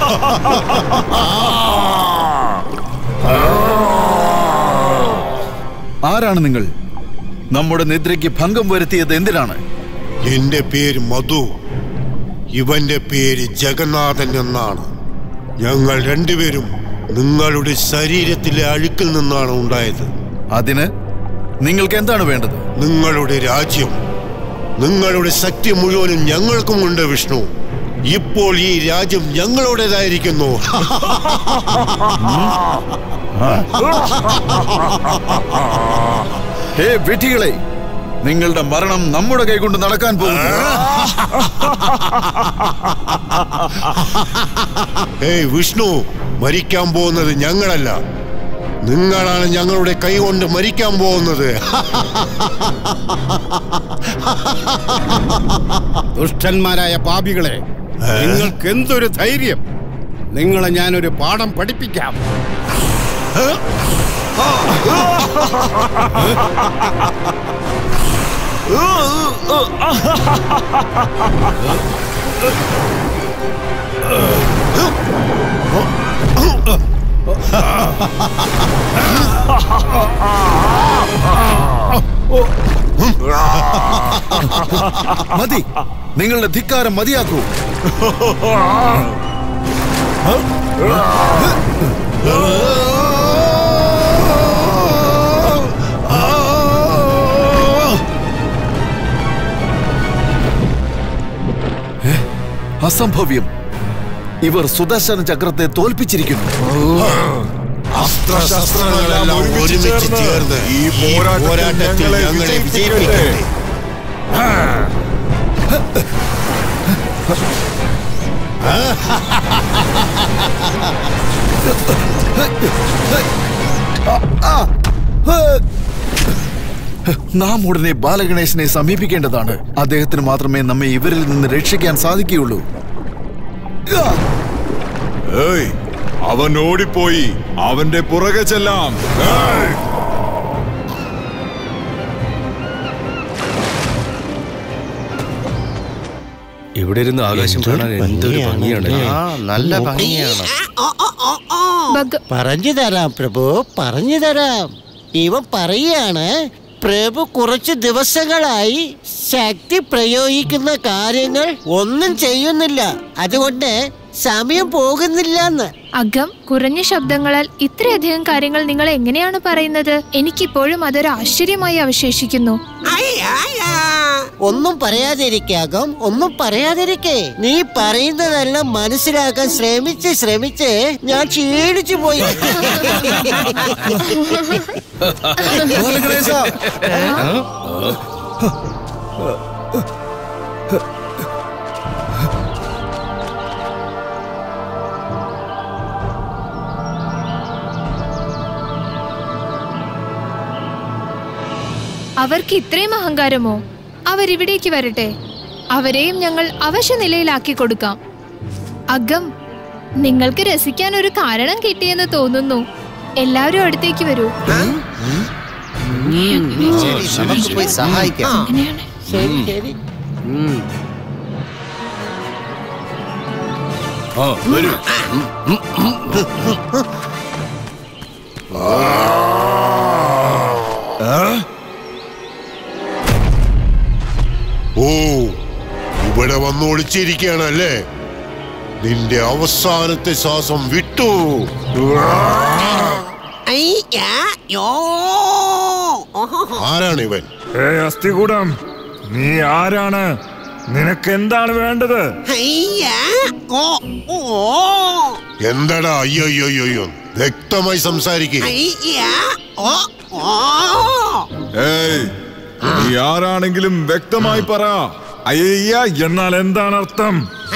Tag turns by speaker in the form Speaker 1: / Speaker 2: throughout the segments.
Speaker 1: ആരാണ് നിങ്ങൾ നമ്മുടെ നിദ്രയ്ക്ക് ഭംഗം വരുത്തിയത് എന്തിനാണ്
Speaker 2: എന്റെ പേര് മധു ഇവന്റെ പേര് ജഗന്നാഥൻ എന്നാണ് ഞങ്ങൾ രണ്ടുപേരും നിങ്ങളുടെ ശരീരത്തിലെ അഴുക്കിൽ നിന്നാണ് ഉണ്ടായത്
Speaker 1: അതിന് നിങ്ങൾക്ക് എന്താണ് വേണ്ടത്
Speaker 2: നിങ്ങളുടെ രാജ്യം നിങ്ങളുടെ ശക്തി മുഴുവനും ഞങ്ങൾക്കും ഉണ്ട് വിഷ്ണു ഇപ്പോൾ ഈ രാജ്യം ഞങ്ങളുടേതായിരിക്കുന്നു
Speaker 1: ഹേ വിധികളെ നിങ്ങളുടെ മരണം നമ്മുടെ കൈകൊണ്ട് നടക്കാൻ പോകുന്നു
Speaker 2: ഏയ് വിഷ്ണു മരിക്കാൻ പോകുന്നത് ഞങ്ങളല്ല നിങ്ങളാണ് ഞങ്ങളുടെ കൈ കൊണ്ട് മരിക്കാൻ പോകുന്നത്
Speaker 3: ദുഷ്ടന്മാരായ പാപികളെ നിങ്ങൾക്ക് എന്തൊരു ധൈര്യം നിങ്ങളെ ഞാനൊരു പാഠം പഠിപ്പിക്കാം
Speaker 1: മതി നിങ്ങളുടെ ധിക്കാരം മതിയാക്കൂ ഏ? അസംഭവ്യം ഇവർ സുദർശന ചക്രത്തെ തോൽപ്പിച്ചിരിക്കുന്നു
Speaker 2: അസ്ത്രശസ്ത്രങ്ങളെല്ലാം ഒരുമിച്ച് ചേർന്ന് ഈ പോരാട്ടത്തിൽ ഞങ്ങളെ വിജയിപ്പിക്കട്ടെ
Speaker 1: നാം ഉടനെ ബാലഗണേശനെ സമീപിക്കേണ്ടതാണ് അദ്ദേഹത്തിന് മാത്രമേ നമ്മെ ഇവരിൽ നിന്ന് രക്ഷിക്കാൻ സാധിക്കുകയുള്ളൂ
Speaker 4: ഏയ് അവൻ ഓടിപ്പോയി അവന്റെ പുറകെ ചെല്ലാം ഏയ്!
Speaker 5: ഇവിടെ ഇരുന്ന് ആകാശം കാണാൻ എന്തൊരു ഭംഗിയാണ്
Speaker 6: ആ നല്ല ഭംഗിയാണ്
Speaker 7: ഭഗ-
Speaker 6: പറഞ്ഞു തരാം പ്രഭു പറഞ്ഞു തരാം ഇവൻ പറയാണ് പ്രഭു കുറച്ച് ദിവസങ്ങളായി ശക്തി പ്രയോഗിക്കുന്ന കാര്യങ്ങൾ ഒന്നും ചെയ്യുന്നില്ല അതുകൊണ്ട് സമയം പോകുന്നില്ലെന്ന്
Speaker 7: അകം കുറഞ്ഞ ശബ്ദങ്ങളാൽ ഇത്രയധികം കാര്യങ്ങൾ നിങ്ങൾ എങ്ങനെയാണ് പറയുന്നത് എനിക്കിപ്പോഴും അതൊരു ആശ്ചര്യമായി അവശേഷിക്കുന്നു
Speaker 6: ഒന്നും പറയാതിരിക്കാകം ഒന്നും പറയാതിരിക്കേ നീ പറയുന്നതെല്ലാം മനസ്സിലാക്കാൻ ശ്രമിച്ച് ശ്രമിച്ച് ഞാൻ ക്ഷീണിച്ചു പോയി
Speaker 1: ബാലഗണേശ
Speaker 7: അവർക്ക് ഇത്രയും അഹങ്കാരമോ അവരിവിടേക്ക് വരട്ടെ അവരെയും ഞങ്ങൾ അവശ്യ നിലയിലാക്കി കൊടുക്കാം അകം നിങ്ങൾക്ക് രസിക്കാൻ ഒരു കാരണം കിട്ടിയെന്ന് തോന്നുന്നു എല്ലാവരും അടുത്തേക്ക് വരൂ
Speaker 6: നമുക്ക് പോയി സഹായിക്കാം
Speaker 7: അങ്ങനെയാണ്
Speaker 6: ശരി ശരി
Speaker 5: ആ വരൂ
Speaker 2: ഓ ഇവിടെ വന്ന് ഒളിച്ചിരിക്കുകയാണല്ലേ നിന്റെ അവസാനത്തെ ശ്വാസം വിട്ടു ആരാണ് ഇവൻ
Speaker 4: ഏ അസ്ഥികൂടം നീ ആരാണ് നിനക്ക് എന്താണ് വേണ്ടത്
Speaker 2: എന്താടാ അയ്യോ അയ്യോ അയ്യോ അയ്യോ വ്യക്തമായി സംസാരിക്കേ
Speaker 4: ഏയ് നീ ആരാണെങ്കിലും വ്യക്തമായി പറ അയ്യ എന്നാൽ എന്താണ് അർത്ഥം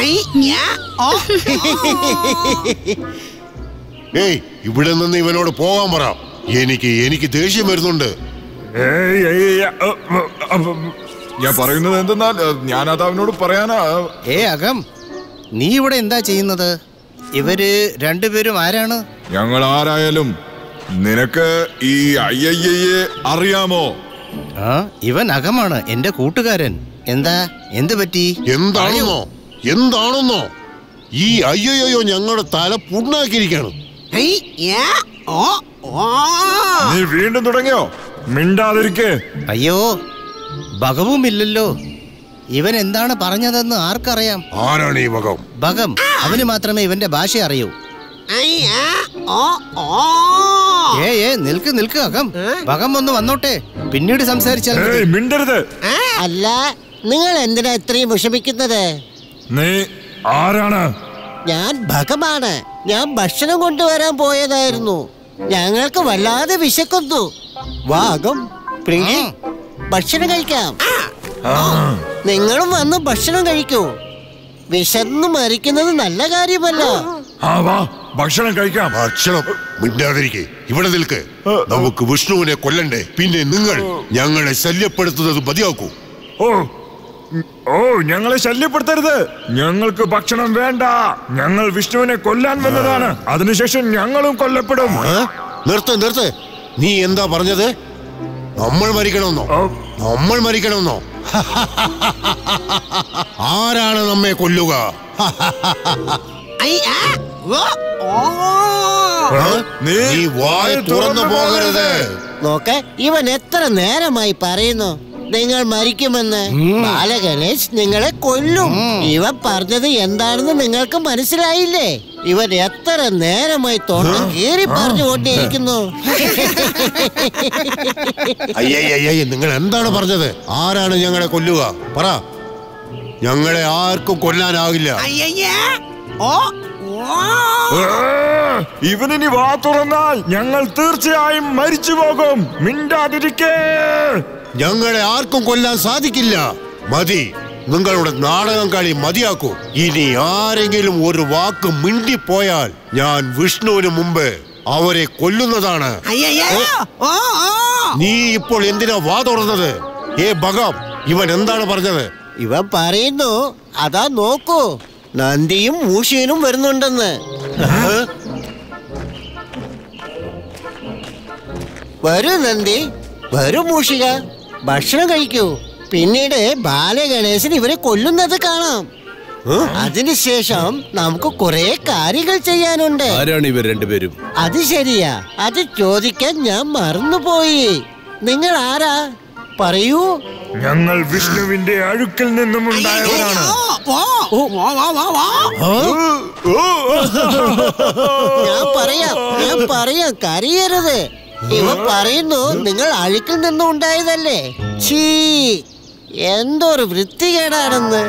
Speaker 2: ഏയ് ഇവിടെ നിന്ന് ഇവനോട് പോകാൻ പറ എനിക്ക് എനിക്ക് ദേഷ്യം വരുന്നുണ്ട്
Speaker 4: ഏയ് ഏയ്, ഏയ്, അ, അ, അ, ഞാൻ പറയുന്നത് എന്തെന്നാൽ ഞാൻ അത് അവനോട് പറയാനാ
Speaker 3: ഏ അകം നീ ഇവിടെ എന്താ ചെയ്യുന്നത് ഇവര് രണ്ടുപേരും ആരാണ്
Speaker 4: ഞങ്ങൾ ആരായാലും നിനക്ക് ഈ അയ്യയ്യയെ അറിയാമോ
Speaker 3: ആ ഇവൻ അകമാണ് എന്റെ കൂട്ടുകാരൻ എന്താ എന്ത് പറ്റി
Speaker 2: എന്താണെന്നോ എന്താണെന്നോ ഈ അയ്യോയോ ഞങ്ങളുടെ തല പുണ്ണാക്കിയിരിക്കാണ്
Speaker 6: ഹെയ്, യാ, ഓ, ഓ.
Speaker 4: നീ വീണ്ടും തുടങ്ങിയോ മിണ്ടാതിരിക്കേ
Speaker 3: അയ്യോ ഭഗവും ഇല്ലല്ലോ ഇവൻ എന്താണ് പറഞ്ഞതെന്ന് ആർക്കറിയാം
Speaker 2: ആരാണ് ഈ വകം
Speaker 3: ഭഗം അവന് മാത്രമേ ഇവന്റെ ഭാഷ അറിയൂ
Speaker 6: ഐ, ആ, ഓ, ഓ.
Speaker 3: ഏ ഏ നിൽക്ക് നിൽക്ക് അകം ഭഗം ഒന്ന് വന്നോട്ടെ പിന്നീട് സംസാരിച്ചാൽ മതി.
Speaker 4: ഏയ് മിണ്ടരുത്
Speaker 6: അല്ല നിങ്ങൾ എന്തിനാ ഇത്രയും വിഷമിക്കുന്നത്
Speaker 4: നീ ആരാണ്
Speaker 6: ഞാൻ ഭഗമാണ് ഞാൻ ഭക്ഷണം കൊണ്ടുവരാൻ പോയതായിരുന്നു ഞങ്ങൾക്ക് വല്ലാതെ വിശക്കുന്നു വാഗം പ്രിയ ഭക്ഷണം കഴിക്കാം നിങ്ങളും വന്ന് ഭക്ഷണം കഴിക്കൂ വിശന്ന് മരിക്കുന്നത് നല്ല കാര്യമല്ല
Speaker 4: ആ വാ ഭക്ഷണം കഴിക്കാം
Speaker 2: ഭക്ഷണം മിണ്ടാതിരിക്കെ ഇവിടെ നിൽക്ക് നമുക്ക് വിഷ്ണുവിനെ കൊല്ലണ്ടേ പിന്നെ നിങ്ങൾ ഞങ്ങളെ ശല്യപ്പെടുത്തുന്നത് മതിയാക്കൂ
Speaker 4: ഓ ഉം, ഓ ഞങ്ങളെ ശല്യപ്പെടുത്തരുത് ഞങ്ങൾക്ക് ഭക്ഷണം വേണ്ട ഞങ്ങൾ വിഷ്ണുവിനെ കൊല്ലാൻ വന്നതാണ് അതിനുശേഷം ഞങ്ങളും കൊല്ലപ്പെടും
Speaker 2: ഏ? നിർത്ത് നിർത്ത് നീ എന്താ പറഞ്ഞത് നമ്മൾ മരിക്കണമെന്നോ
Speaker 4: ഓ,
Speaker 2: നമ്മൾ മരിക്കണമെന്നോ ആരാണ് നമ്മെ കൊല്ലുക
Speaker 6: ഐ, ആ, ഓ, ഓ.
Speaker 4: ഏ? നീ
Speaker 2: നീ വായ തുറന്നു പോകരുത്
Speaker 6: നോക്ക് ഇവൻ എത്ര നേരമായി പറയുന്നു നിങ്ങൾ മരിക്കുമെന്ന് ബാലഗണേഷ് നിങ്ങളെ കൊല്ലും ഇവ പറഞ്ഞത് എന്താണെന്ന് നിങ്ങൾക്ക് മനസ്സിലായില്ലേ ഇവൻ എത്ര നേരമായി തോട്ടം കീറി പറഞ്ഞുകൊണ്ടേയിരിക്കുന്നു
Speaker 2: അയ്യയ്യയ്യ നിങ്ങൾ എന്താണ് പറഞ്ഞത് ആരാണ് ഞങ്ങളെ കൊല്ലുക പറ ഞങ്ങളെ ആർക്കും കൊല്ലാനാകില്ല
Speaker 4: ഏ, ഇവനിനി വാ തുറന്നാൽ ഞങ്ങൾ തീർച്ചയായും മരിച്ചു പോകും മിണ്ടാതിരിക്കേ
Speaker 2: ഞങ്ങളെ ആർക്കും കൊല്ലാൻ സാധിക്കില്ല മതി നിങ്ങളുടെ നാടകം കളി മതിയാക്കൂ ഇനി ആരെങ്കിലും ഒരു വാക്ക് മിണ്ടിപ്പോയാൽ ഞാൻ വിഷ്ണുവിന് മുമ്പ് അവരെ കൊല്ലുന്നതാണ് നീ ഇപ്പോൾ എന്തിനാ വാ തുറന്നത് ഏ ഭഗം ഇവൻ എന്താണ് പറഞ്ഞത്
Speaker 6: ഇവൻ പറയുന്നു അതാ നോക്കൂ നന്ദിയും മൂഷിയനും വരുന്നുണ്ടെന്ന് വരൂ നന്ദി വരൂ മൂഷിക ഭക്ഷണം കഴിക്കൂ പിന്നീട് ബാലഗണേശൻ ഇവരെ കൊല്ലുന്നത് കാണാം അതിനുശേഷം നമുക്ക് കുറെ കാര്യങ്ങൾ ചെയ്യാനുണ്ട്
Speaker 5: ആരാണ് ഇവർ രണ്ടുപേരും
Speaker 6: അത് ശരിയാ അത് ചോദിക്കാൻ ഞാൻ മറന്നുപോയി നിങ്ങൾ ആരാ പറയൂ
Speaker 4: ഞങ്ങൾ വിഷ്ണുവിന്റെ അഴുക്കിൽ നിന്നും ഉണ്ടായവരാണ്
Speaker 6: ഞാൻ പറയാം ഞാൻ പറയാം കരയരുത് ഇവ പറയുന്നു നിങ്ങൾ അഴുക്കിൽ നിന്നും ഉണ്ടായതല്ലേ ഛീ എന്തൊരു വൃത്തികേടാണെന്ന്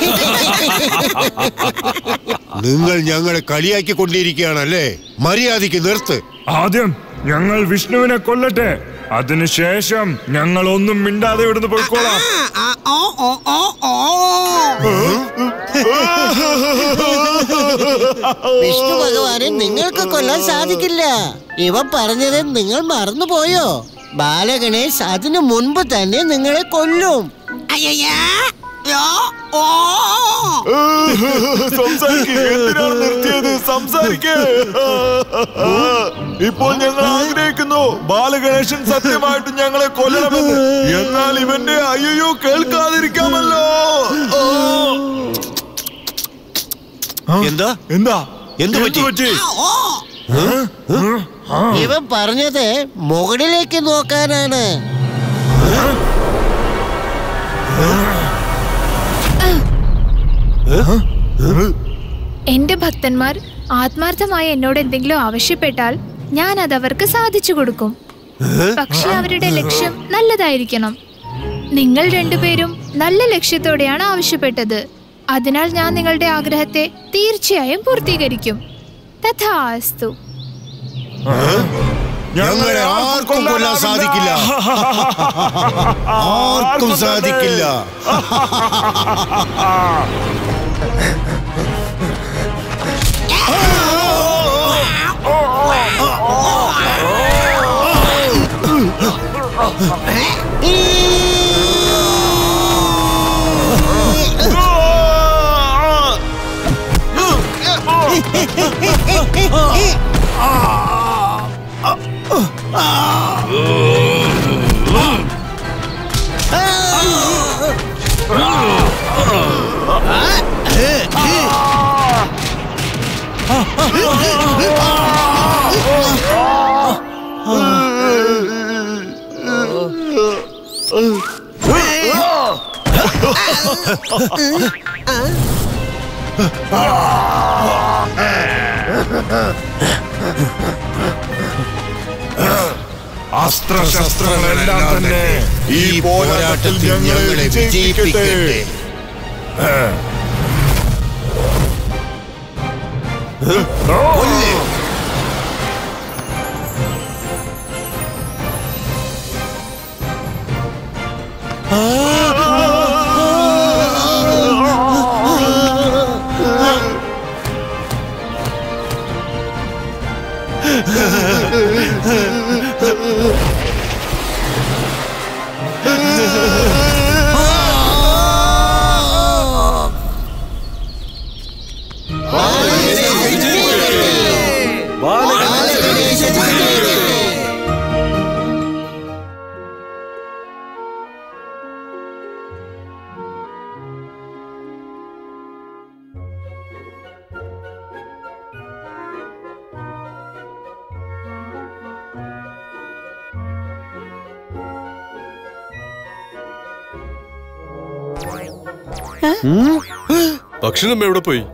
Speaker 2: നിങ്ങൾ ഞങ്ങളെ കളിയാക്കി കൊണ്ടിരിക്കുകയാണല്ലേ മര്യാദയ്ക്ക് നിർത്ത്
Speaker 4: ആദ്യം ഞങ്ങൾ വിഷ്ണുവിനെ കൊല്ലട്ടെ അതിനുശേഷം ഞങ്ങൾ ഒന്നും മിണ്ടാതെ ഇവിടുന്ന് പോയിക്കോളാം
Speaker 6: വിഷ്ണു ഭഗവാനെ നിങ്ങൾക്ക് കൊല്ലാൻ സാധിക്കില്ല ഇവ പറഞ്ഞത് നിങ്ങൾ മറന്നുപോയോ ബാലഗണേഷ് അതിനു മുൻപ് തന്നെ നിങ്ങളെ കൊല്ലും
Speaker 4: സംസാരിക്കേ എന്തിനാണ് നിർത്തിയത് സംസാരിക്കേ ഇപ്പോൾ ഞങ്ങൾ ആഗ്രഹിക്കുന്നു ബാലഗണേശൻ സത്യമായിട്ടും ഞങ്ങളെ കൊല്ലണമെന്ന് എന്നാൽ ഇവന്റെ അയ്യോ കേൾക്കാതിരിക്കാമല്ലോ
Speaker 2: എന്താ
Speaker 4: എന്താ
Speaker 2: എന്ത് പറ്റി?
Speaker 6: ഇവ പറഞ്ഞത് മുകളിലേക്ക് നോക്കാനാണ്
Speaker 7: എന്റെ ഭക്തന്മാർ ആത്മാർത്ഥമായി എന്നോട് എന്തെങ്കിലും ആവശ്യപ്പെട്ടാൽ ഞാൻ അത് അവർക്ക് സാധിച്ചു കൊടുക്കും പക്ഷെ അവരുടെ ലക്ഷ്യം നല്ലതായിരിക്കണം നിങ്ങൾ രണ്ടുപേരും നല്ല ലക്ഷ്യത്തോടെയാണ് ആവശ്യപ്പെട്ടത് അതിനാൽ ഞാൻ നിങ്ങളുടെ ആഗ്രഹത്തെ തീർച്ചയായും പൂർത്തീകരിക്കും തഥാസ്തു
Speaker 2: ഞങ്ങളെ ആർക്കും കൊല്ലാൻ സാധിക്കില്ല ആർക്കും സാധിക്കില്ല
Speaker 4: അസ്ത്രശസ്ത്രങ്ങളെല്ലാം തന്നെ ഈ പോരാട്ടത്തിൽ ഞങ്ങളെ വിജയിപ്പിക്കട്ടെ
Speaker 5: ഭക്ഷണം എവിടെ പോയി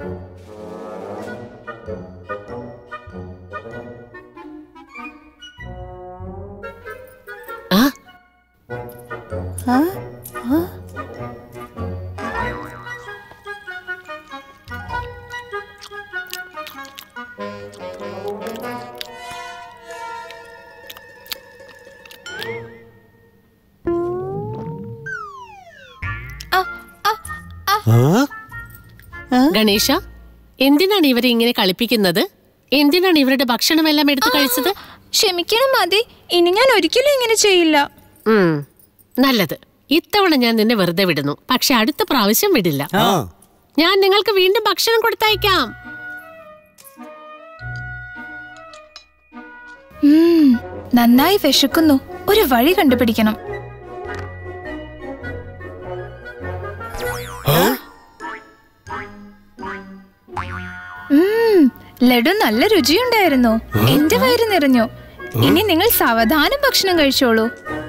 Speaker 8: ഗണേശ എന്തിനാണ് ഇവരെ ഇങ്ങനെ കളിപ്പിക്കുന്നത് എന്തിനാണ് ഇവരുടെ ഭക്ഷണമെല്ലാം എടുത്തു കഴിച്ചത്
Speaker 7: ക്ഷമിക്കണം മതി ഇനി ഞാൻ ഒരിക്കലും ഇങ്ങനെ ചെയ്യില്ല
Speaker 8: ഉം, നല്ലത് ഇത്തവണ ഞാൻ നിന്നെ വെറുതെ വിടുന്നു പക്ഷെ അടുത്ത പ്രാവശ്യം വിടില്ല ഞാൻ നിങ്ങൾക്ക് വീണ്ടും ഭക്ഷണം കൊടുത്തയക്കാം
Speaker 7: ഉം, നന്നായി വിശക്കുന്നു ഒരു വഴി കണ്ടുപിടിക്കണം ഉം, ലഡു നല്ല രുചിയുണ്ടായിരുന്നു എന്റെ വയറ് നിറഞ്ഞു ഇനി നിങ്ങൾ സാവധാനം ഭക്ഷണം കഴിച്ചോളൂ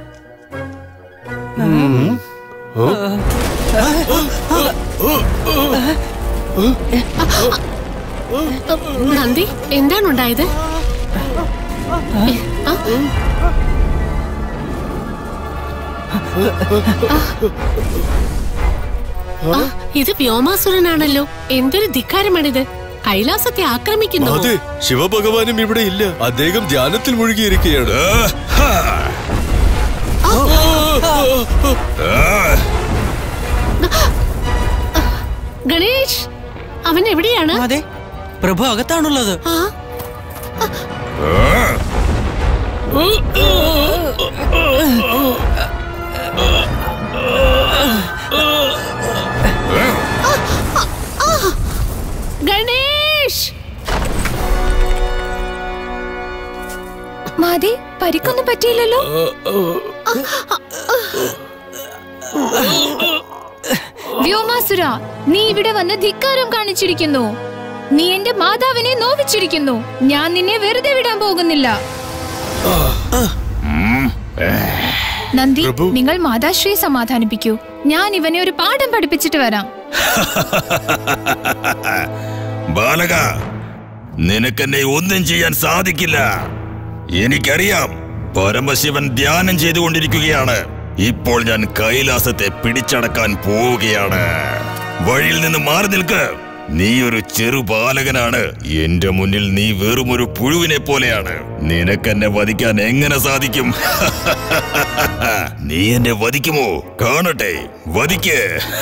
Speaker 8: നന്ദി എന്താണ് ഉണ്ടായത് ആ? ആ, ഇത് വ്യോമാസുരനാണല്ലോ എന്തൊരു ധിക്കാരമാണിത് കൈലാസത്തെ ആക്രമിക്കുന്നു
Speaker 5: അതെ ശിവഭഗവാനും ഇവിടെ ഇല്ല അദ്ദേഹം ധ്യാനത്തിൽ മുഴുകിയിരിക്കുകയാണ്
Speaker 8: ഗണേഷ് അവൻ എവിടെയാണ്
Speaker 9: അതെ പ്രഭു അകത്താണുള്ളത്
Speaker 8: ആ ഗണേഷ്
Speaker 7: മതി പരിക്കൊന്നും പറ്റിയില്ലല്ലോ വ്യോമാസുര നീ ഇവിടെ വന്ന് ധിക്കാരം കാണിച്ചിരിക്കുന്നു നീ എന്റെ മാതാവിനെ നോവിച്ചിരിക്കുന്നു ഞാൻ നിന്നെ വെറുതെ വിടാൻ പോകുന്നില്ല നന്ദി നിങ്ങൾ മാതാശ്രീയെ സമാധാനിപ്പിക്കൂ ഞാൻ ഇവനെ ഒരു പാഠം പഠിപ്പിച്ചിട്ട് വരാം
Speaker 10: ബാലക നിനക്കെന്നെ ഒന്നും ചെയ്യാൻ സാധിക്കില്ല എനിക്കറിയാം പരമശിവൻ ധ്യാനം ചെയ്തുകൊണ്ടിരിക്കുകയാണ് ഇപ്പോൾ ഞാൻ കൈലാസത്തെ പിടിച്ചടക്കാൻ പോവുകയാണ് വഴിയിൽ നിന്ന് മാറി നിൽക്ക് നീ ഒരു ചെറു ബാലകനാണ് എന്റെ മുന്നിൽ നീ വെറുമൊരു പുഴുവിനെ പോലെയാണ് നിനക്കെന്നെ വധിക്കാൻ എങ്ങനെ സാധിക്കും നീ എന്നെ വധിക്കുമോ കാണട്ടെ വധിക്ക്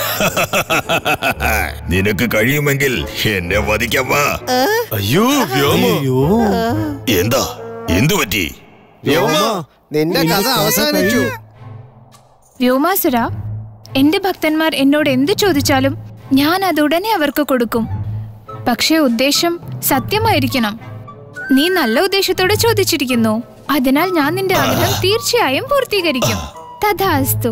Speaker 10: നിനക്ക് കഴിയുമെങ്കിൽ എന്നെ വധിക്കാൻ വാ
Speaker 5: അയ്യോ വ്യോമ
Speaker 10: എന്താ എന്തു പറ്റി
Speaker 3: നിന്റെ കഥ അവസാനിച്ചു
Speaker 7: വ്യോമാസുര എന്റെ ഭക്തന്മാർ എന്നോട് എന്ത് ചോദിച്ചാലും ഞാൻ അത് ഉടനെ അവർക്ക് കൊടുക്കും പക്ഷേ ഉദ്ദേശം സത്യമായിരിക്കണം നീ നല്ല ഉദ്ദേശത്തോടെ ചോദിച്ചിരിക്കുന്നു അതിനാൽ ഞാൻ നിന്റെ ആഗ്രഹം തീർച്ചയായും പൂർത്തീകരിക്കും തഥാസ്തു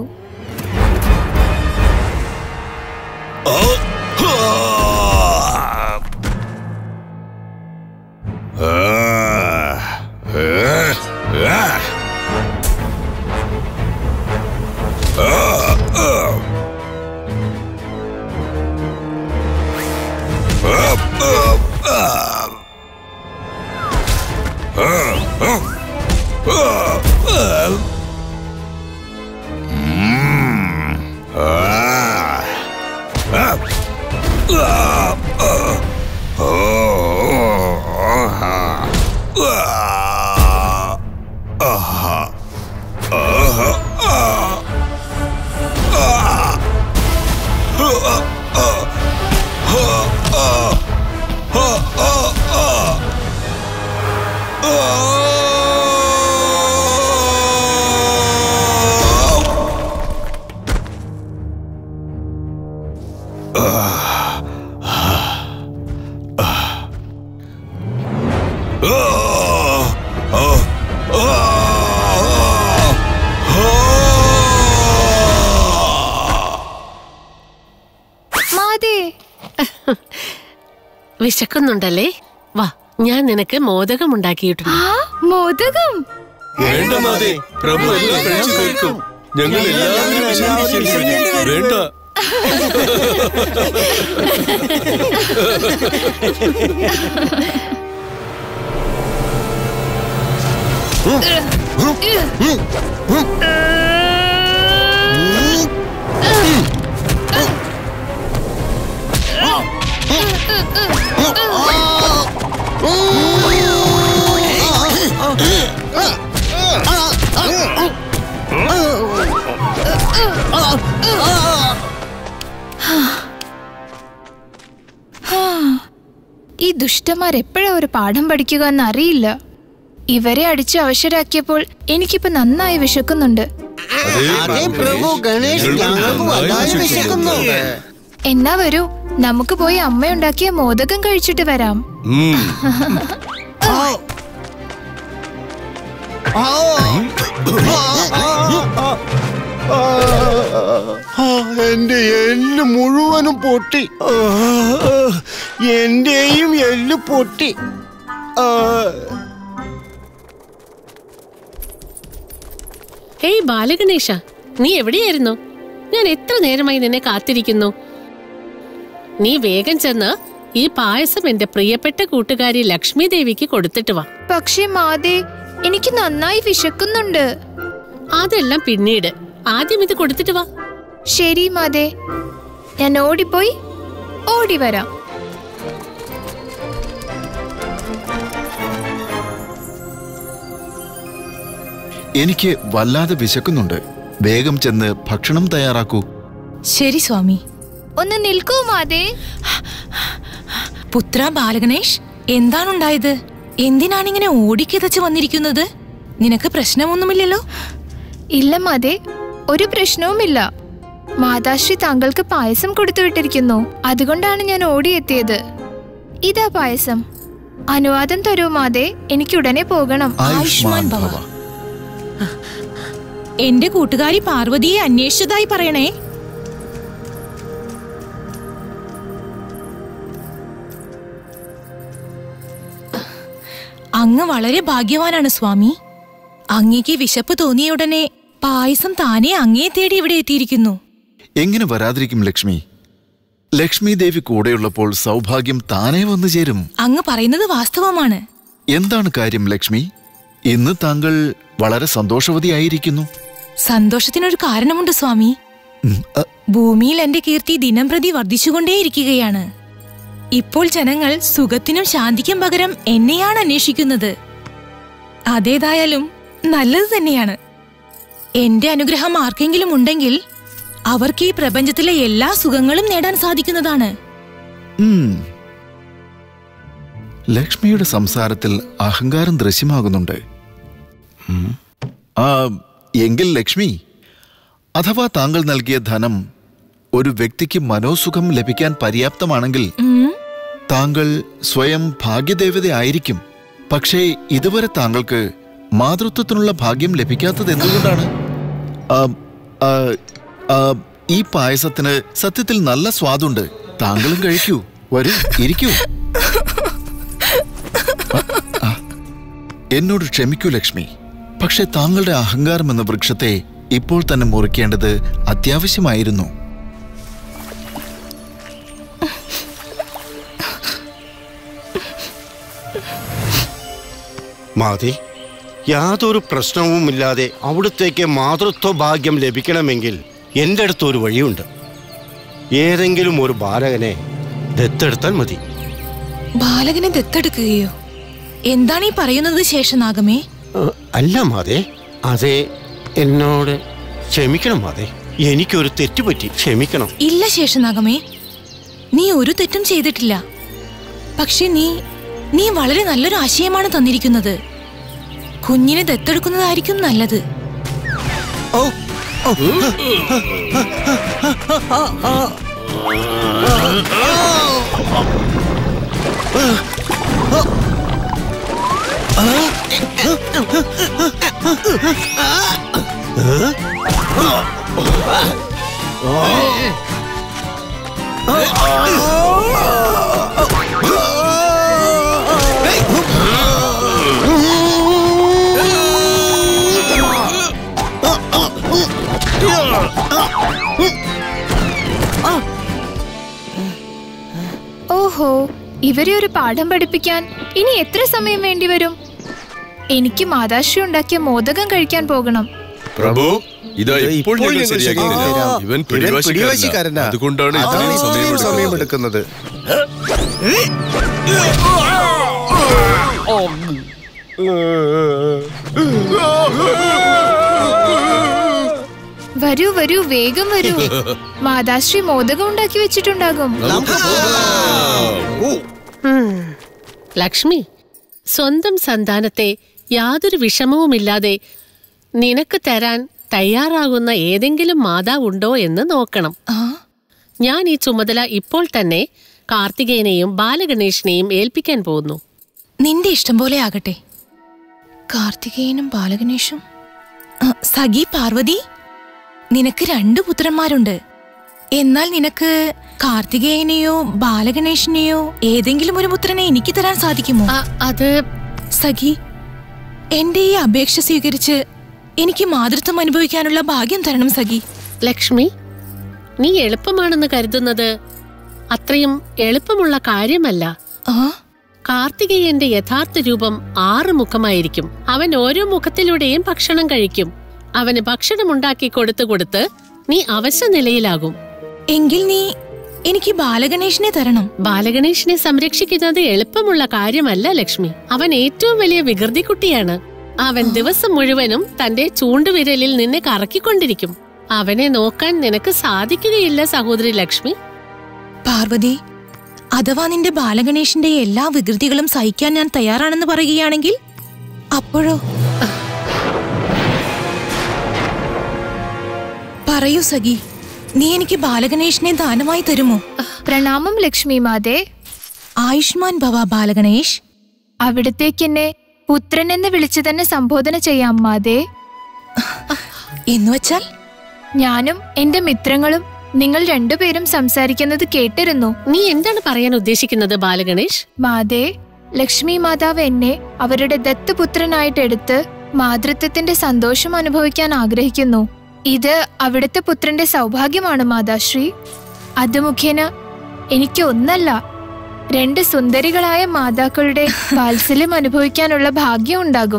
Speaker 7: മാതേ
Speaker 8: വിശക്കുന്നുണ്ടല്ലേ വാ ഞാൻ നിനക്ക് മോദകം ഉണ്ടാക്കിയിട്ടുണ്ട്
Speaker 7: ആ മോദകം
Speaker 5: വേണ്ട മാതേ പ്രഭു എല്ലാം കഴിച്ചു തീർക്കും ഞങ്ങൾ എല്ലാവരും വിശന്നിരിക്കുന്നു. വേണ്ട
Speaker 7: ഈ ദുഷ്ടന്മാർ എപ്പോഴാ ഒരു പാഠം പഠിക്കുക എന്ന് അറിയില്ല ഇവരെ അടിച്ച് അവശരാക്കിയപ്പോൾ എനിക്കിപ്പോ നന്നായി വിശക്കുന്നുണ്ട്
Speaker 6: അതേ പ്രഭു ഗണേഷ് ഞങ്ങൾക്ക് വല്ലാതെ വിശക്കുന്നു
Speaker 7: എന്നാ വരൂ നമുക്ക് പോയി അമ്മയുണ്ടാക്കിയ മോദകം കഴിച്ചിട്ട് വരാം
Speaker 5: ഉം.
Speaker 2: ആ, എന്റെ എല്ല് മുഴുവനും പൊട്ടി ആ, എന്റെയും എല്ല് പൊട്ടി ആ,
Speaker 8: ഹേയ് ബാലഗണേശ നീ എവിടെയായിരുന്നു ഞാൻ എത്ര നേരമായി നിന്നെ കാത്തിരിക്കുന്നു നീ വേഗം ചെന്ന് ഈ പായസം എന്റെ പ്രിയപ്പെട്ട കൂട്ടുകാരി ലക്ഷ്മി ദേവിക്ക് കൊടുത്തിട്ട് വാ
Speaker 7: പക്ഷേ മാതേ എനിക്ക് നന്നായി വിശക്കുന്നുണ്ട്
Speaker 8: അതെല്ലാം പിന്നീട് ആദ്യം ഇത് കൊടുത്തിട്ട് വാ
Speaker 7: ശരി മാതേ ഞാൻ ഓടിപ്പോയി ഓടി വരാം
Speaker 1: എനിക്ക് വല്ലാതെ വിശക്കുന്നുണ്ട് വേഗം ചെന്ന് ഭക്ഷണം തയ്യാറാക്കൂ
Speaker 11: ശരി സ്വാമി
Speaker 7: ഒന്ന് നിൽക്കൂ മാതേ
Speaker 11: പുത്ര ബാലഗണേഷ് എന്താണുണ്ടായത് എന്തിനാണിങ്ങനെ ഓടിക്കിതച്ച് വന്നിരിക്കുന്നത് നിനക്ക് പ്രശ്നമൊന്നുമില്ലല്ലോ
Speaker 7: ഇല്ല മാതേ ഒരു പ്രശ്നവുമില്ല മാതാശ്രീ താങ്കൾക്ക് പായസം കൊടുത്തു വിട്ടിരിക്കുന്നു അതുകൊണ്ടാണ് ഞാൻ ഓടിയെത്തിയത് ഇതാ പായസം അനുവാദം തരൂ മാതേ എനിക്ക് ഉടനെ പോകണം
Speaker 11: ആയുഷ്മാൻ ഭവ എന്റെ കൂട്ടുകാരി പാർവതിയെ അന്വേഷിച്ചതായി പറയണേ അങ്ങ് വളരെ ഭാഗ്യവാനാണ് സ്വാമി അങ്ങേക്ക് വിശപ്പ് തോന്നിയ ഉടനെ പായസം താനെ അങ്ങേ തേടി ഇവിടെ എത്തിയിരിക്കുന്നു
Speaker 1: എങ്ങനെ വരാതിരിക്കും ലക്ഷ്മി ലക്ഷ്മി ദേവി കൂടെയുള്ളപ്പോൾ സൗഭാഗ്യം താനേ വന്നു ചേരും
Speaker 11: അങ്ങ് പറയുന്നത് വാസ്തവമാണ്
Speaker 1: എന്താണ് കാര്യം ലക്ഷ്മി ഇന്ന് താങ്കൾ വളരെ സന്തോഷവതിയായിരിക്കുന്നു
Speaker 11: സന്തോഷത്തിനൊരു കാരണമുണ്ട് സ്വാമി
Speaker 1: ഉം, അ,
Speaker 11: ഭൂമിയിൽ എന്റെ കീർത്തി ദിനം പ്രതി വർദ്ധിച്ചുകൊണ്ടേയിരിക്കുകയാണ് ഇപ്പോൾ ജനങ്ങൾ സുഖത്തിനും ശാന്തിക്കും പകരം എന്നെയാണ് അന്വേഷിക്കുന്നത് അതേതായാലും നല്ലത് തന്നെയാണ് എന്റെ അനുഗ്രഹം ആർക്കെങ്കിലും ഉണ്ടെങ്കിൽ അവർക്ക് ഈ പ്രപഞ്ചത്തിലെ എല്ലാ സുഖങ്ങളും നേടാൻ സാധിക്കുന്നതാണ്
Speaker 1: ഉം. ലക്ഷ്മിയുടെ സംസാരത്തിൽ അഹങ്കാരം ദൃശ്യമാകുന്നുണ്ട് ഉം. ആ എങ്കിൽ ലക്ഷ്മി അഥവാ താങ്കൾ നൽകിയ ധനം ഒരു വ്യക്തിക്ക് മനോസുഖം ലഭിക്കാൻ പര്യാപ്തമാണെങ്കിൽ
Speaker 11: ഉം,
Speaker 1: താങ്കൾ സ്വയം ഭാഗ്യദേവതയായിരിക്കും പക്ഷേ ഇതുവരെ താങ്കൾക്ക് മാതൃത്വത്തിനുള്ള ഭാഗ്യം ലഭിക്കാത്തത് എന്തുകൊണ്ടാണ് ആ, ആ, ആ, ഈ പായസത്തിന് സത്യത്തിൽ നല്ല സ്വാദുണ്ട് താങ്കളും കഴിക്കൂ വരൂ ഇരിക്കൂ ആ, ആ. എന്നോട് ക്ഷമിക്കൂ ലക്ഷ്മി പക്ഷെ താങ്കളുടെ അഹങ്കാരം എന്ന വൃക്ഷത്തെ ഇപ്പോൾ തന്നെ മുറിക്കേണ്ടത് അത്യാവശ്യമായിരുന്നു
Speaker 12: മാതി യാതൊരു പ്രശ്നവുമില്ലാതെ അവിടുത്തേക്ക് മാതൃത്വ ഭാഗ്യം ലഭിക്കണമെങ്കിൽ എൻ്റെ അടുത്ത് ഒരു വഴിയുണ്ട് ഏതെങ്കിലും ഒരു ബാലകനെ ദത്തെടുത്താൽ മതി
Speaker 11: ബാലകനെ ദത്തെടുക്കുകയോ എന്താണ് ഈ പറയുന്നത് ശേഷനാഗമേ
Speaker 12: ഏഹ്, അല്ല മാതേ അതെ എന്നോട് ക്ഷമിക്കണം മാതേ എനിക്കൊരു തെറ്റുപറ്റി ക്ഷമിക്കണം
Speaker 11: ഇല്ല ശേഷനാഗമേ നീ ഒരു തെറ്റും ചെയ്തിട്ടില്ല പക്ഷെ നീ നീ വളരെ നല്ലൊരു ആശയമാണ് തന്നിരിക്കുന്നത് കുഞ്ഞിനെ ദത്തെടുക്കുന്നതായിരിക്കും നല്ലത്
Speaker 7: ഓഹോ ഇവരെ ഒരു പാഠം പഠിപ്പിക്കാൻ ഇനി എത്ര സമയം വേണ്ടിവരും എനിക്ക് മാതാശ്രീ ഉണ്ടാക്കിയ മോദകം കഴിക്കാൻ പോകണം
Speaker 5: പ്രഭു ഇതാ ഇപ്പോൾ
Speaker 3: ഇപ്പോൾ
Speaker 5: ഞങ്ങൾ
Speaker 3: ഞങ്ങൾ
Speaker 5: ശരിയാക്കി
Speaker 3: ശരിയാക്കി
Speaker 5: തരാം.
Speaker 3: തരാം.
Speaker 5: ഇവൻ
Speaker 3: ഇവൻ പിടിവാശിക്കാരനാ.
Speaker 5: പിടിവാശിക്കാരനാ അതുകൊണ്ടാണ് ഇത്രയും
Speaker 3: അതാണ്
Speaker 5: സമയം
Speaker 3: ഇത്രയും സമയം
Speaker 5: എടുക്കുന്നത്
Speaker 7: വരൂ വരൂ വേഗം വരൂ മാതാശ്രീ മോദകം ഉണ്ടാക്കി വെച്ചിട്ടുണ്ടാകും
Speaker 8: ഉം. ലക്ഷ്മി സ്വന്തം സന്താനത്തെ യാതൊരു വിഷമവുമില്ലാതെ നിനക്ക് തരാൻ തയ്യാറാകുന്ന ഏതെങ്കിലും മാതാവുണ്ടോ എന്ന് നോക്കണം ഞാൻ ഈ ചുമതല ഇപ്പോൾ തന്നെ കാർത്തികേയനെയും ബാലഗണേഷിനെയും ഏൽപ്പിക്കാൻ പോകുന്നു
Speaker 11: നിന്റെ ഇഷ്ടം പോലെ ആകട്ടെ കാർത്തികേയനും ബാലഗണേഷും ആ, സഖി പാർവതി നിനക്ക് രണ്ട് പുത്രന്മാരുണ്ട് എന്നാൽ നിനക്ക് കാർത്തികേയനെയോ ബാലഗണേഷിനെയോ ഏതെങ്കിലും ഒരു പുത്രനെ എനിക്ക് തരാൻ സാധിക്കുമോ
Speaker 8: അത്
Speaker 11: സഖി എന്റെ ഈ അപേക്ഷ സ്വീകരിച്ച് എനിക്ക് മാതൃത്വം അനുഭവിക്കാനുള്ള ഭാഗ്യം തരണം സഖി
Speaker 8: ലക്ഷ്മി നീ എളുപ്പമാണെന്ന് കരുതുന്നത് അത്രയും എളുപ്പമുള്ള കാര്യമല്ല കാർത്തികേയന്റെ യഥാർത്ഥ രൂപം ആറ് മുഖമായിരിക്കും അവൻ ഓരോ മുഖത്തിലൂടെയും ഭക്ഷണം കഴിക്കും അവന് ഭക്ഷണം ഉണ്ടാക്കി കൊടുത്തു കൊടുത്ത് നീ അവശ നിലയിലാകും
Speaker 11: എങ്കിൽ നീ എനിക്ക് ബാലഗണേഷിനെ തരണം
Speaker 8: ബാലഗണേഷിനെ സംരക്ഷിക്കുന്നത് എളുപ്പമുള്ള കാര്യമല്ല ലക്ഷ്മി അവൻ ഏറ്റവും വലിയ വികൃതി കുട്ടിയാണ് അവൻ ദിവസം മുഴുവനും തന്റെ ചൂണ്ടുവിരലിൽ നിന്നെ കറക്കിക്കൊണ്ടിരിക്കും അവനെ നോക്കാൻ നിനക്ക് സാധിക്കുകയില്ല സഹോദരി ലക്ഷ്മി
Speaker 11: പാർവതി അഥവാ നിന്റെ ബാലഗണേഷിന്റെ എല്ലാ വികൃതികളും സഹിക്കാൻ ഞാൻ തയ്യാറാണെന്ന് പറയുകയാണെങ്കിൽ അപ്പോഴോ പറയൂ സഖി നീ എനിക്ക് ബാലഗണേഷിനെ ദാനമായി തരുമോ
Speaker 7: പ്രണാമം ലക്ഷ്മി മാതേ
Speaker 11: ആയുഷ്മാൻ ഭവ ബാലഗണേഷ്
Speaker 7: അവിടത്തേക്ക് എന്നെ പുത്രൻ എന്ന് വിളിച്ചു തന്നെ സംബോധന ചെയ്യാം മാതേ
Speaker 11: എന്നുവച്ചാൽ
Speaker 7: ഞാനും എന്റെ മിത്രങ്ങളും നിങ്ങൾ രണ്ടുപേരും സംസാരിക്കുന്നത് കേട്ടിരുന്നു
Speaker 8: നീ എന്താണ് പറയാൻ ഉദ്ദേശിക്കുന്നത് ബാലഗണേഷ്
Speaker 7: മാതേ ലക്ഷ്മി മാതാവ് എന്നെ അവരുടെ ദത്തുപുത്രനായിട്ട് എടുത്ത് മാതൃത്വത്തിന്റെ സന്തോഷം അനുഭവിക്കാൻ ആഗ്രഹിക്കുന്നു ഇത് അവിടുത്തെ പുത്രന്റെ സൗഭാഗ്യമാണ് മാതാശ്രീ അത് മുഖേന എനിക്ക് ഒന്നല്ല രണ്ട് സുന്ദരികളായ മാതാക്കളുടെ വാത്സല്യം അനുഭവിക്കാനുള്ള ഭാഗ്യം ഉണ്ടാകും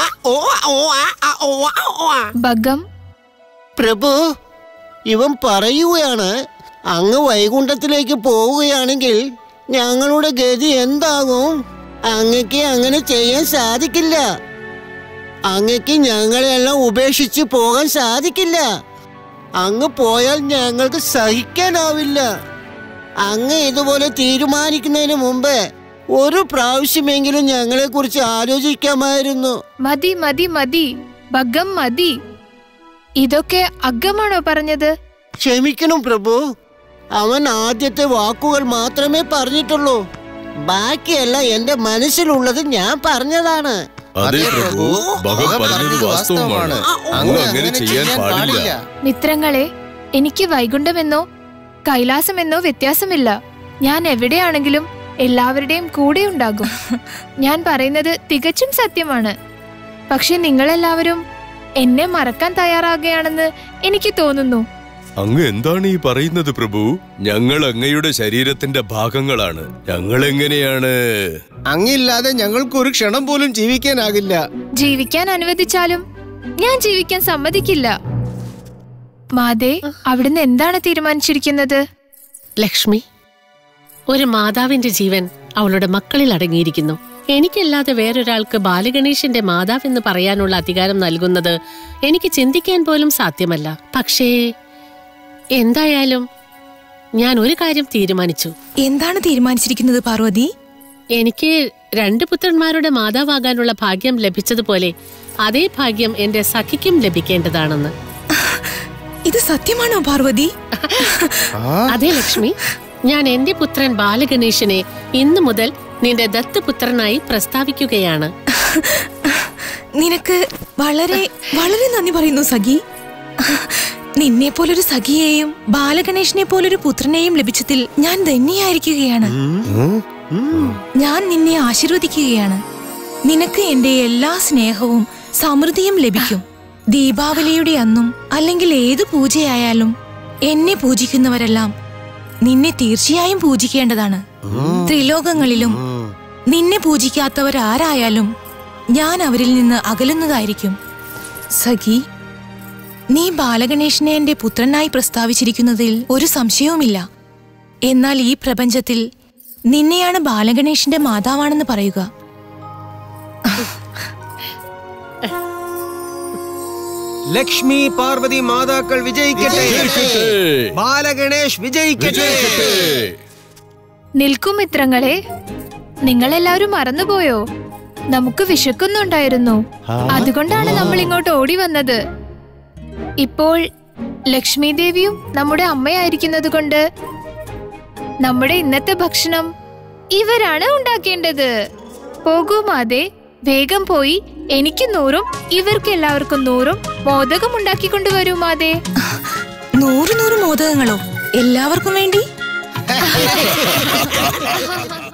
Speaker 7: ഭഗം
Speaker 6: പ്രഭു ഇവൻ പറയുകയാണ് അങ്ങ് വൈകുണ്ഠത്തിലേക്ക് പോവുകയാണെങ്കിൽ ഞങ്ങളുടെ ഗതി എന്താകും അങ്ങക്ക് അങ്ങനെ ചെയ്യാൻ സാധിക്കില്ല അങ്ങക്ക് ഞങ്ങളെല്ലാം ഉപേക്ഷിച്ച് പോകാൻ സാധിക്കില്ല അങ്ങ് പോയാൽ ഞങ്ങൾക്ക് സഹിക്കാനാവില്ല അങ്ങ് ഇതുപോലെ തീരുമാനിക്കുന്നതിന് മുമ്പ് ഒരു പ്രാവശ്യമെങ്കിലും ഞങ്ങളെ കുറിച്ച് ആലോചിക്കാമായിരുന്നു
Speaker 7: മതി മതി മതി ഭഗം മതി ഇതൊക്കെ അഗമാണോ പറഞ്ഞത്
Speaker 6: ക്ഷമിക്കണം പ്രഭു അവൻ ആദ്യത്തെ വാക്കുകൾ മാത്രമേ പറഞ്ഞിട്ടുള്ളൂ ബാക്കിയെല്ലാം എന്റെ മനസ്സിലുള്ളത് ഞാൻ പറഞ്ഞതാണ്
Speaker 5: അതെ പ്രഭു ഭഗവത് പറഞ്ഞത് വാസ്തവമാണ് അങ്ങ് അങ്ങനെ ചെയ്യാൻ പാടില്ല
Speaker 7: മിത്രങ്ങളെ എനിക്ക് വൈകുണ്ഠമെന്നോ കൈലാസമെന്നോ വ്യത്യാസമില്ല ഞാൻ എവിടെയാണെങ്കിലും എല്ലാവരുടെയും കൂടെ ഉണ്ടാകും ഞാൻ പറയുന്നത് തികച്ചും സത്യമാണ് പക്ഷെ നിങ്ങളെല്ലാവരും എന്നെ മറക്കാൻ തയ്യാറാകുകയാണെന്ന് എനിക്ക് തോന്നുന്നു
Speaker 5: അങ്ങ് എന്താണ് ഈ പറയുന്നത് പ്രഭു ഞങ്ങൾ അങ്ങയുടെ ശരീരത്തിന്റെ ഭാഗങ്ങളാണ് ഞങ്ങൾ എങ്ങനെയാണ്
Speaker 3: അങ്ങില്ലാതെ ഞങ്ങൾക്ക് ഒരു ക്ഷണം പോലും ജീവിക്കാനാകില്ല
Speaker 7: ജീവിക്കാൻ അനുവദിച്ചാലും ഞാൻ ജീവിക്കാൻ സമ്മതിക്കില്ല മാതേ അവിടുന്ന് എന്താണ് തീരുമാനിച്ചിരിക്കുന്നത്
Speaker 8: ലക്ഷ്മി ഒരു മാതാവിന്റെ ജീവൻ അവളുടെ മക്കളിൽ അടങ്ങിയിരിക്കുന്നു എനിക്കല്ലാതെ വേറൊരാൾക്ക് ബാലഗണേശന്റെ മാതാവെന്ന് പറയാനുള്ള അധികാരം നൽകുന്നത് എനിക്ക് ചിന്തിക്കാൻ പോലും സാധ്യമല്ല പക്ഷേ എന്തായാലും ഞാൻ ഒരു കാര്യം തീരുമാനിച്ചു
Speaker 11: എന്താണ് തീരുമാനിച്ചിരിക്കുന്നത് പാർവതി
Speaker 8: എനിക്ക് രണ്ട് പുത്രന്മാരുടെ മാതാവാകാനുള്ള ഭാഗ്യം ലഭിച്ചതുപോലെ അതേ ഭാഗ്യം എന്റെ സഖിക്കും ലഭിക്കേണ്ടതാണെന്ന്
Speaker 11: ഇത് സത്യമാണോ പാർവതി
Speaker 8: അതെ ലക്ഷ്മി ഞാൻ എന്റെ പുത്രൻ ബാലഗണേശനെ ഇന്നു മുതൽ നിന്റെ ദത്തുപുത്രനായി പ്രസ്താവിക്കുകയാണ്
Speaker 11: നിനക്ക് വളരെ വളരെ നന്ദി പറയുന്നു സഖി നിന്നെ പോലൊരു സഖിയെയും ബാലഗണേഷിനെ പോലൊരു പുത്രനെയും ലഭിച്ചതിൽ ഞാൻ ധന്യയായിരിക്കുകയാണ് ഞാൻ നിന്നെ ആശീർവദിക്കുകയാണ് നിനക്ക് എന്റെ എല്ലാ സ്നേഹവും സമൃദ്ധിയും ലഭിക്കും ദീപാവലിയുടെ അന്നും അല്ലെങ്കിൽ ഏത് പൂജയായാലും എന്നെ പൂജിക്കുന്നവരെല്ലാം നിന്നെ തീർച്ചയായും പൂജിക്കേണ്ടതാണ് ത്രിലോകങ്ങളിലും നിന്നെ പൂജിക്കാത്തവരാരായാലും ഞാൻ അവരിൽ നിന്ന് അകലുന്നതായിരിക്കും സഖി നീ ബാലഗണേഷിനെ എന്റെ പുത്രനായി പ്രസ്താവിച്ചിരിക്കുന്നതിൽ ഒരു സംശയവുമില്ല എന്നാൽ ഈ പ്രപഞ്ചത്തിൽ നിന്നെയാണ് ബാലഗണേഷിന്റെ മാതാവാണെന്ന് പറയുക
Speaker 13: ലക്ഷ്മി പാർവതി മാതാക്കൾ വിജയിക്കട്ടെ ബാലഗണേഷ് വിജയിക്കട്ടെ
Speaker 7: നിൽക്കും മിത്രങ്ങളെ നിങ്ങളെല്ലാവരും മറന്നുപോയോ നമുക്ക് വിശക്കുന്നുണ്ടായിരുന്നു അതുകൊണ്ടാണ് നമ്മൾ ഇങ്ങോട്ട് ഓടി വന്നത് ഇപ്പോൾ ലക്ഷ്മി ദേവിയും നമ്മുടെ അമ്മയായിരിക്കുന്നത് കൊണ്ട് നമ്മുടെ ഇന്നത്തെ ഭക്ഷണം ഇവരാണ് ഉണ്ടാക്കേണ്ടത് പോകൂ മാതേ വേഗം പോയി എനിക്ക് നൂറും ഇവർക്ക് എല്ലാവർക്കും നൂറും മോദകം ഉണ്ടാക്കിക്കൊണ്ടുവരൂ മാതേ
Speaker 11: നൂറ് നൂറ് മോദകങ്ങളോ എല്ലാവർക്കും വേണ്ടി